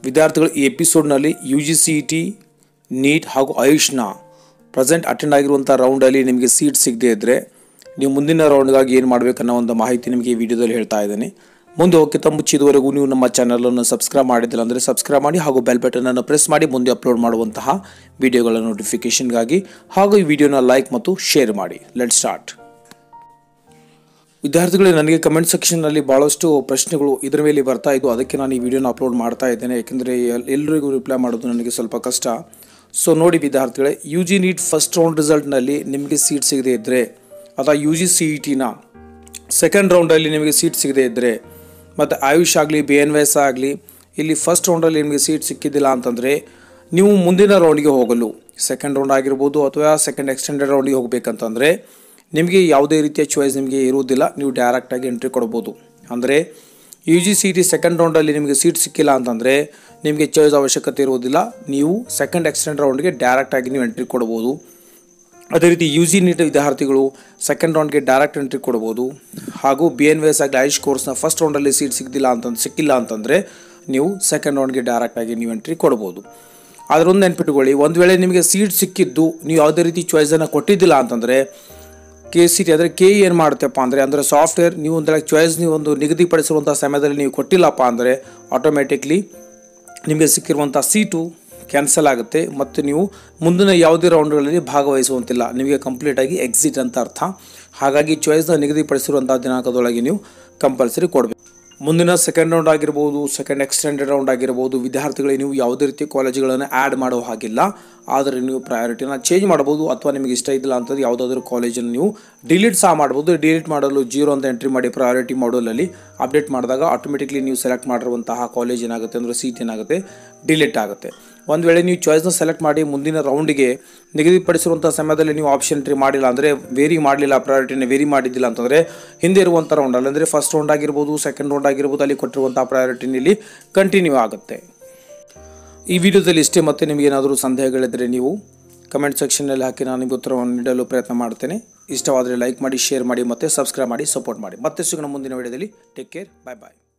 ವಿದ್ಯಾರ್ಥಿಗಳು ಈ ಎಪಿಸೋಡ್ನಲ್ಲಿ U G C E T NEET ಹಾಗೂ ಆಯುಷ್ನ ಪ್ರೆಸೆಂಟ್ ಅಟೆಂಡ್ ಆಗಿರುವಂಥ ರೌಂಡಲ್ಲಿ ನಿಮಗೆ ಸೀಟ್ ಸಿಗದೇ ಇದ್ದರೆ ನೀವು ಮುಂದಿನ ರೌಂಡ್ಗಾಗಿ ಏನು ಮಾಡಬೇಕನ್ನೋ ಒಂದು ಮಾಹಿತಿ ನಿಮಗೆ ಈ ವಿಡಿಯೋದಲ್ಲಿ ಹೇಳ್ತಾ ಇದ್ದೀನಿ ಮುಂದೆ ಹೋಗ್ತಾ ಮುಂಚೆ ಇದುವರೆಗೂ ನೀವು ನಮ್ಮ ಚಾನಲನ್ನು ಸಬ್ಸ್ಕ್ರೈಬ್ ಮಾಡಿದ್ದಿಲ್ಲ ಅಂದರೆ ಸಬ್ಸ್ಕ್ರೈಬ್ ಮಾಡಿ ಹಾಗೂ ಬೆಲ್ ಬಟನನ್ನು ಪ್ರೆಸ್ ಮಾಡಿ ಮುಂದೆ ಅಪ್ಲೋಡ್ ಮಾಡುವಂತಹ ವಿಡಿಯೋಗಳ ನೋಟಿಫಿಕೇಷನ್ಗಾಗಿ ಹಾಗೂ ಈ ವಿಡಿಯೋನ ಲೈಕ್ ಮತ್ತು ಶೇರ್ ಮಾಡಿ ಲೆಟ್ ಸ್ಟಾರ್ಟ್ ವಿದ್ಯಾರ್ಥಿಗಳೇ ನನಗೆ ಕಮೆಂಟ್ ಸೆಕ್ಷನ್ನಲ್ಲಿ ಭಾಳಷ್ಟು ಪ್ರಶ್ನೆಗಳು ಇದರ ಮೇಲೆ ಬರ್ತಾ ಇದ್ದು ಅದಕ್ಕೆ ನಾನು ಈ ವಿಡಿಯೋನ ಅಪ್ಲೋಡ್ ಮಾಡ್ತಾ ಇದ್ದೇನೆ ಯಾಕೆಂದರೆ ಎಲ್- ಎಲ್ಲರಿಗೂ ರಿಪ್ಲೈ ಮಾಡೋದು ನನಗೆ ಸ್ವಲ್ಪ ಕಷ್ಟ ಸೊ ನೋಡಿ ವಿದ್ಯಾರ್ಥಿಗಳೇ U G NEET first round ರಿಸಲ್ಟ್ನಲ್ಲಿ ನಿಮಗೆ ಸೀಟ್ ಸಿಗದೇ ಇದ್ದರೆ ಅಥವಾ ಯು ಜಿ ಸಿ ಇ ಟಿನ ಸೆಕೆಂಡ್ ರೌಂಡಲ್ಲಿ ನಿಮಗೆ ಸೀಟ್ ಸಿಗದೇ ಇದ್ದರೆ ಮತ್ತು ಆಯುಷ್ ಆಗಲಿ ಬಿ ಎನ್ ವೈಸ್ ಆಗಲಿ ಇಲ್ಲಿ ಫಸ್ಟ್ ರೌಂಡಲ್ಲಿ ನಿಮಗೆ ಸೀಟ್ ಸಿಕ್ಕಿದ್ದಿಲ್ಲ ಅಂತಂದರೆ ನೀವು ಮುಂದಿನ ರೌಂಡ್ಗೆ ಹೋಗಲು ಸೆಕೆಂಡ್ ರೌಂಡ್ ಆಗಿರ್ಬೋದು ಅಥವಾ ಸೆಕೆಂಡ್ ಎಕ್ಸ್ಟೆಂಡೆಡ್ ರೌಂಡಿಗೆ ಹೋಗಬೇಕಂತಂದರೆ ನಿಮಗೆ ಯಾವುದೇ ರೀತಿಯ ಚಾಯ್ಸ್ ನಿಮಗೆ ಇರುವುದಿಲ್ಲ ನೀವು ಡೈರೆಕ್ಟಾಗಿ ಎಂಟ್ರಿ ಕೊಡ್ಬೋದು ಅಂದರೆ U G C T second ರೌಂಡಲ್ಲಿ ನಿಮಗೆ ಸೀಟ್ ಸಿಕ್ಕಿಲ್ಲ ಅಂತಂದರೆ ನಿಮಗೆ ಚಾಯ್ಸ್ ಅವಶ್ಯಕತೆ ಇರುವುದಿಲ್ಲ ನೀವು ಸೆಕೆಂಡ್ ಎಕ್ಸ್ಟೆಂಡ್ ರೌಂಡ್ಗೆ ಡೈರೆಕ್ಟಾಗಿ ನೀವು ಎಂಟ್ರಿ ಕೊಡ್ಬೋದು ಅದೇ ರೀತಿ ಯು ಜಿ ನೀಟ್ ವಿದ್ಯಾರ್ಥಿಗಳು ಸೆಕೆಂಡ್ ರೌಂಡ್ಗೆ ಡೈರೆಕ್ಟ್ ಎಂಟ್ರಿ ಕೊಡ್ಬೋದು ಹಾಗೂ ಬಿ ಎನ್ ವಿ ಎಸ್ ಆಗಲಿ ಆಯುಷ್ ಕೋರ್ಸ್ನ ಫಸ್ಟ್ ರೌಂಡಲ್ಲಿ ಸೀಟ್ ಸಿಕ್ಕಿಲ್ಲ ಅಂತಂದು ಸಿಕ್ಕಿಲ್ಲ ಅಂತಂದರೆ ನೀವು ಸೆಕೆಂಡ್ ರೌಂಡ್ಗೆ ಡೈರೆಕ್ಟಾಗಿ ನೀವು ಎಂಟ್ರಿ ಕೊಡ್ಬೋದು ಅದರೊಂದು ನೆನ್ಪಿಟ್ಕೊಳ್ಳಿ ಒಂದು ವೇಳೆ ನಿಮಗೆ ಸೀಟ್ ಸಿಕ್ಕಿದ್ದು ನೀವು ಯಾವುದೇ ರೀತಿ ಚಾಯ್ಸನ್ನು ಕೊಟ್ಟಿದ್ದಿಲ್ಲ ಅಂತಂದರೆ ಕೆ ಸಿ ಟಿ ಅಂದರೆ ಕೆ ಏನು ಮಾಡುತ್ತಪ್ಪ ಅಂದರೆ ಅಂದರೆ ಸಾಫ್ಟ್ವೇರ್ ನೀವು ಒಂದು ಚಾಯ್ಸ್ ನೀವು ಒಂದು ನಿಗದಿಪಡಿಸಿರುವಂಥ ಸಮಯದಲ್ಲಿ ನೀವು ಕೊಟ್ಟಿಲ್ಲಪ್ಪ ಅಂದರೆ ಆಟೋಮೆಟಿಕ್ಲಿ ನಿಮಗೆ ಸಿಕ್ಕಿರುವಂಥ ಸೀಟು ಕ್ಯಾನ್ಸಲ್ ಆಗುತ್ತೆ ಮತ್ತು ನೀವು ಮುಂದಿನ ಯಾವುದೇ ರೌಂಡ್ಗಳಲ್ಲಿ ಭಾಗವಹಿಸುವಂತಿಲ್ಲ ನಿಮಗೆ ಕಂಪ್ಲೀಟಾಗಿ ಎಕ್ಸಿಟ್ ಅಂತ ಅರ್ಥ ಹಾಗಾಗಿ ಚಾಯ್ಸ್ನ ನಿಗದಿಪಡಿಸಿರುವಂಥ ದಿನಾಂಕದೊಳಗೆ ನೀವು ಕಂಪಲ್ಸರಿ ಕೊಡಬೇಕು ಮುಂದಿನ ಸೆಕೆಂಡ್ ರೌಂಡ್ ಆಗಿರ್ಬೋದು ಸೆಕೆಂಡ್ ಎಕ್ಸ್ಟೆಂಡೆಡ್ ರೌಂಡ್ ಆಗಿರ್ಬೋದು ವಿದ್ಯಾರ್ಥಿಗಳಿಗೆ ನೀವು ಯಾವುದೇ ರೀತಿ ಕಾಲೇಜುಗಳನ್ನು ಆ್ಯಡ್ ಮಾಡೋ ಹಾಗಿಲ್ಲ ಆದರೆ ನೀವು ಪ್ರಯಾರಿಟಿನ ಚೇಂಜ್ ಮಾಡ್ಬೋದು ಅಥವಾ ನಿಮಗೆ ಇಷ್ಟ ಇದ್ದಿಲ್ಲ ಅಂತಂದ್ರೆ ಯಾವುದಾದ್ರೂ ಕಾಲೇಜನ್ನು ನೀವು ಡಿಲೀಟ್ ಸಹ ಮಾಡ್ಬೋದು ಡಿಲೀಟ್ ಮಾಡಲು ಜೀರೋ ಅಂತ ಎಂಟ್ರಿ ಮಾಡಿ ಪ್ರಯಾರಿಟಿ ಮಾಡೋಲಲ್ಲಿ ಅಪ್ಡೇಟ್ ಮಾಡಿದಾಗ ಆಟೋಮೆಟಿಕ್ಲಿ ನೀವು ಸೆಲೆಕ್ಟ್ ಮಾಡಿರುವಂತಹ ಕಾಲೇಜ್ ಏನಾಗುತ್ತೆ ಅಂದರೆ ಸೀಟ್ ಏನಾಗುತ್ತೆ ಡಿಲೀಟ್ ಆಗುತ್ತೆ ಒಂದು ವೇಳೆ ನೀವು ಚಾಯ್ಸ್ನ ಸೆಲೆಕ್ಟ್ ಮಾಡಿ ಮುಂದಿನ ರೌಂಡಿಗೆ ನಿಗದಿಪಡಿಸಿರುವಂಥ ಸಮಯದಲ್ಲಿ ನೀವು ಆಪ್ಷನ್ ಎಂಟ್ರಿ ಮಾಡಿಲ್ಲ ಅಂದರೆ ವೇರಿ ಮಾಡಲಿಲ್ಲ ಪ್ರಯಾರಿಟಿನ ವೇರಿ ಮಾಡಿದ್ದಿಲ್ಲ ಅಂತಂದರೆ ಹಿಂದೆ ಇರುವಂಥ ರೌಂಡಲ್ಲಿ ಅಂದರೆ ಫಸ್ಟ್ ರೌಂಡ್ ಆಗಿರ್ಬೋದು ಸೆಕೆಂಡ್ ರೌಂಡ್ ಆಗಿರ್ಬೋದು ಅಲ್ಲಿ ಕೊಟ್ಟಿರುವಂಥ ಪ್ರಯಾರಿಟಿನಲ್ಲಿ ಕಂಟಿನ್ಯೂ ಆಗುತ್ತೆ ಈ ವಿಡಿಯೋದಲ್ಲಿ ಇಷ್ಟೇ ಮತ್ತೆ ನಿಮಗೆ ಏನಾದರೂ ಸಂದೇಹಗಳಿದ್ದರೆ ನೀವು ಕಮೆಂಟ್ ಸೆಕ್ಷನ್ನಲ್ಲಿ ಹಾಕಿ ನಾನು ನಿಮಗೆ ಉತ್ತರವನ್ನು ನೀಡಲು ಪ್ರಯತ್ನ ಮಾಡ್ತೇನೆ ಇಷ್ಟವಾದರೆ ಲೈಕ್ ಮಾಡಿ ಶೇರ್ ಮಾಡಿ ಮತ್ತು ಸಬ್ಸ್ಕ್ರೈಬ್ ಮಾಡಿ ಸಪೋರ್ಟ್ ಮಾಡಿ ಮತ್ತೆ ಸಿಗೋಣ ಮುಂದಿನ ವಿಡಿಯೋದಲ್ಲಿ ಟೇಕ್ ಕೇರ್ ಬಾಯ್ ಬಾಯ್